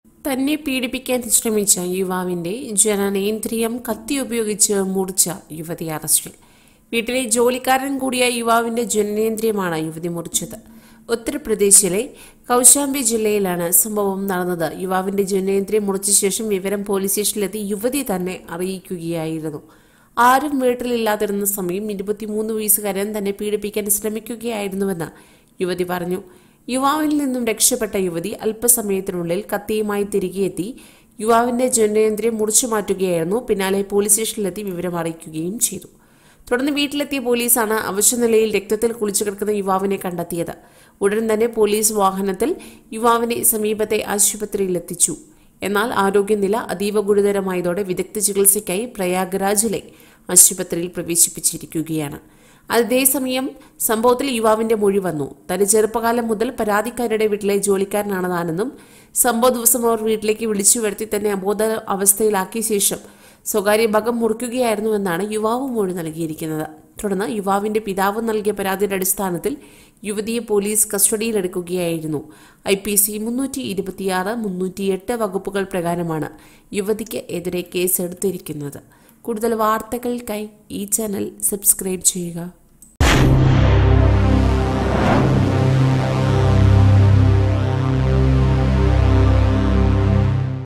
തന്നെ പീഡിപ്പിക്കാൻ ശ്രമിച്ച യുവാവിന്റെ ജനനേന്ദ്രിയം കത്തി ഉപയോഗിച്ച് മുറിച്ച യുവതി അറസ്റ്റിൽ വീട്ടിലെ ജോലിക്കാരൻ കൂടിയ യുവാവിന്റെ ജനനേന്ദ്രിയമാണ് യുവതി മുറിച്ചത് ഉത്തർപ്രദേശിലെ കൗശാംബി ജില്ലയിലാണ് സംഭവം നടന്നത് യുവാവിന്റെ ജനനേന്ദ്രിയം മുറിച്ച ശേഷം വിവരം പോലീസ് സ്റ്റേഷനിലെത്തി യുവതി തന്നെ അറിയിക്കുകയായിരുന്നു ആരും വീട്ടിലില്ലാതിരുന്ന സമയം ഇരുപത്തിമൂന്ന് വയസ്സുകാരൻ തന്നെ പീഡിപ്പിക്കാൻ ശ്രമിക്കുകയായിരുന്നുവെന്ന് യുവതി പറഞ്ഞു യുവാവിൽ നിന്നും രക്ഷപ്പെട്ട യുവതി അല്പസമയത്തിനുള്ളിൽ കത്തിയുമായി തിരികെ എത്തി യുവാവിന്റെ ജനനേന്ദ്രിയം മുറിച്ചു മാറ്റുകയായിരുന്നു പിന്നാലെ പോലീസ് സ്റ്റേഷനിലെത്തി വിവരം അറിയിക്കുകയും ചെയ്തു തുടർന്ന് വീട്ടിലെത്തിയ പോലീസാണ് അവശനിലയിൽ രക്തത്തിൽ കുളിച്ചു കിടക്കുന്ന യുവാവിനെ കണ്ടെത്തിയത് ഉടൻ തന്നെ പോലീസ് വാഹനത്തിൽ യുവാവിനെ സമീപത്തെ ആശുപത്രിയിലെത്തിച്ചു എന്നാൽ ആരോഗ്യനില അതീവ ഗുരുതരമായതോടെ വിദഗ്ധ ചികിത്സയ്ക്കായി പ്രയാഗ്രാജിലെ ആശുപത്രിയിൽ പ്രവേശിപ്പിച്ചിരിക്കുകയാണ് അതേസമയം സംഭവത്തിൽ യുവാവിന്റെ മൊഴി വന്നു തന്റെ ചെറുപ്പകാലം മുതൽ പരാതിക്കാരുടെ വീട്ടിലെ ജോലിക്കാരനാണ് താനെന്നും സംഭവ ദിവസം അവർ വീട്ടിലേക്ക് വിളിച്ചു വരുത്തി തന്നെ അബോധ അവസ്ഥയിലാക്കിയ ശേഷം സ്വകാര്യ ഭഗം മുറിക്കുകയായിരുന്നുവെന്നാണ് യുവാവ് മൊഴി നൽകിയിരിക്കുന്നത് തുടർന്ന് യുവാവിന്റെ പിതാവ് നൽകിയ പരാതിയുടെ അടിസ്ഥാനത്തിൽ യുവതിയെ പോലീസ് കസ്റ്റഡിയിലെടുക്കുകയായിരുന്നു ഐ പി സി മുന്നൂറ്റി ഇരുപത്തിയാറ് മുന്നൂറ്റിയെട്ട് വകുപ്പുകൾ പ്രകാരമാണ് യുവതിക്ക് എതിരെ കേസെടുത്തിരിക്കുന്നത് കൂടുതൽ വാർത്തകൾക്കായി ഈ ചാനൽ സബ്സ്ക്രൈബ് ചെയ്യുക